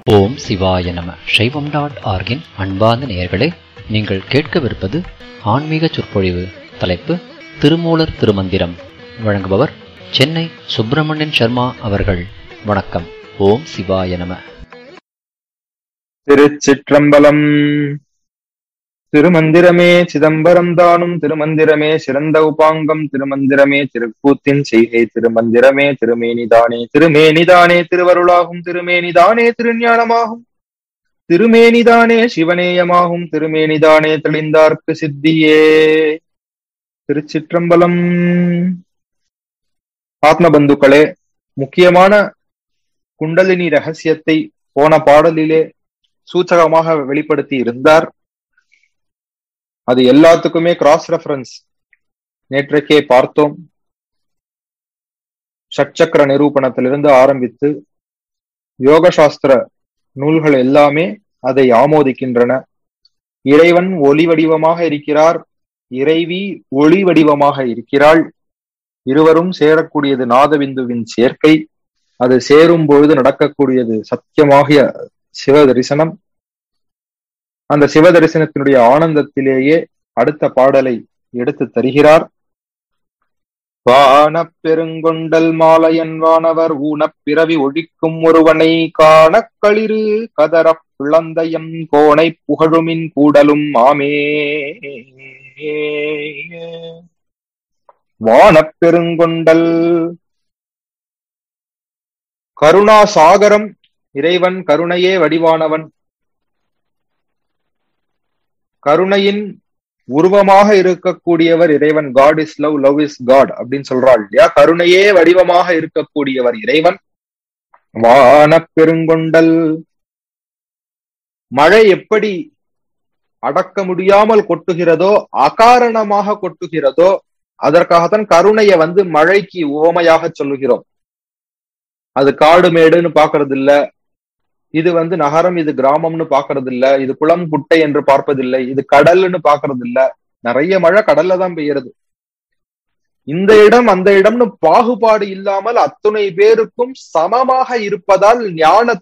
ஓம் சிவாய நம சைவம் டாட் ஆர்கின் அன்பார்ந்த நேயர்களே நீங்கள் கேட்கவிருப்பது ஆன்மீக சொற்பொழிவு தலைப்பு திருமூலர் திருமந்திரம் வழங்குபவர் சென்னை சுப்பிரமணியன் சர்மா அவர்கள் வணக்கம் ஓம் சிவாய நம திருச்சிற்றம்பலம் திருமந்திரமே சிதம்பரம் தானும் திருமந்திரமே சிறந்த உபாங்கம் திருமந்திரமே திருக்கூத்தின் செய்கை திருமந்திரமே திருமேனிதானே திருமேனிதானே திருவருளாகும் திருமேனிதானே திருஞானமாகும் திருமேனிதானே சிவநேயமாகும் திருமேனிதானே தெளிந்தார்க்கு சித்தியே திருச்சிற்றம்பலம் ஆத்மபந்துக்களே முக்கியமான குண்டலினி ரகசியத்தை போன பாடலிலே சூச்சகமாக வெளிப்படுத்தி இருந்தார் அது எல்லாத்துக்குமே கிராஸ் ரெஃபரன்ஸ் நேற்றைக்கே பார்த்தோம் ஷட்சக்கர நிரூபணத்திலிருந்து ஆரம்பித்து யோக சாஸ்திர நூல்கள் எல்லாமே அதை ஆமோதிக்கின்றன இறைவன் ஒளி வடிவமாக இருக்கிறார் இறைவி ஒளி வடிவமாக இருக்கிறாள் இருவரும் சேரக்கூடியது நாதபிந்துவின் சேர்க்கை அது சேரும் பொழுது நடக்கக்கூடியது சத்தியமாகிய சிவ தரிசனம் அந்த சிவ தரிசனத்தினுடைய ஆனந்தத்திலேயே அடுத்த பாடலை எடுத்து தருகிறார் வானப் பெருங்கொண்டல் மாலையன் வானவர் ஊனப் பிறவி ஒழிக்கும் ஒருவனை காணக் களிறு கதரப் பிளந்தயம் கோணை புகழுமின் கூடலும் ஆமே வானப் பெருங்கொண்டல் கருணா சாகரம் இறைவன் கருணையே வடிவானவன் கருணையின் உருவமாக இருக்கக்கூடியவர் இறைவன் God is love love is God அப்படின்னு சொல்றாள் இல்லையா கருணையே வடிவமாக இருக்கக்கூடியவர் இறைவன் வான பெருங்கொண்டல் மழை எப்படி அடக்க முடியாமல் கொட்டுகிறதோ அகாரணமாக கொட்டுகிறதோ அதற்காகத்தான் கருணையை வந்து மழைக்கு உவமையாக சொல்லுகிறோம் அது காடு மேடுன்னு பாக்குறது இல்ல இது வந்து நகரம் இது கிராமம்னு பாக்குறது இல்ல இது குளம் குட்டை என்று பார்ப்பதில்லை இது கடல்னு பாக்குறது இல்ல நிறைய மழை கடல்ல தான் பெய்யறது இந்த இடம் அந்த இடம்னு பாகுபாடு இல்லாமல் அத்துணை பேருக்கும் சமமாக இருப்பதால் ஞான